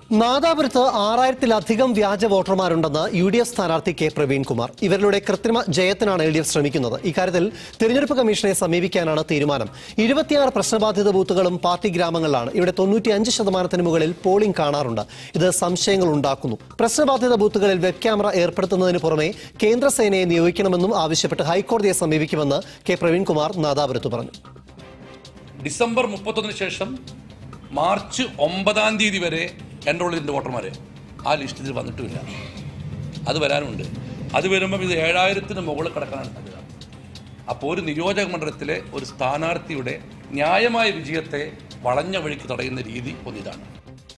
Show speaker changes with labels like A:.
A: നാദാപുരത്ത് ആറായിരത്തിലധികം വ്യാജ വോട്ടർമാരുണ്ടെന്ന് യു ഡി എഫ് സ്ഥാനാർത്ഥി കെ പ്രവീൺകുമാർ ഇവരിലൂടെ കൃത്രിമ ജയത്തിനാണ് എൽ ഡി എഫ് ശ്രമിക്കുന്നത് ഇക്കാര്യത്തിൽ തിരഞ്ഞെടുപ്പ് കമ്മീഷനെ സമീപിക്കാനാണ് തീരുമാനം ഇരുപത്തിയാറ് പ്രശ്നബാധിത ബൂത്തുകളും പാർട്ടി ഗ്രാമങ്ങളിലാണ് ഇവിടെ തൊണ്ണൂറ്റിയഞ്ച് ശതമാനത്തിന് മുകളിൽ പോളിംഗ് കാണാറുണ്ട് ഇത് സംശയങ്ങൾ ഉണ്ടാക്കുന്നു പ്രശ്നബാധിത ബൂത്തുകളിൽ വെബ് ക്യാമറ ഏർപ്പെടുത്തുന്നതിന് പുറമെ കേന്ദ്രസേനയെ നിയോഗിക്കണമെന്നും ആവശ്യപ്പെട്ട് ഹൈക്കോടതിയെ സമീപിക്കുമെന്ന് കെ പ്രവീൺകുമാർ നാദാപുരത്ത് പറഞ്ഞു
B: ഡിസംബർ മുപ്പത്തൊന്നിന് ശേഷം മാർച്ച് ഒമ്പതാം തീയതി വരെ എൻറോൾ ചെയ്തിട്ടുണ്ട് വോട്ടർമാർ ആ ലിസ്റ്റ് ഇതിൽ വന്നിട്ടുമില്ല അത് വരാനുണ്ട് അത് വരുമ്പം ഇത് ഏഴായിരത്തിന് മുകളിൽ കിടക്കാനാണ് സാധ്യത അപ്പോൾ ഒരു നിയോജക മണ്ഡലത്തിലെ ഒരു സ്ഥാനാർത്ഥിയുടെ ന്യായമായ വിജയത്തെ വളഞ്ഞ വഴിക്ക് തടയുന്ന രീതി ഒന്നിതാണ്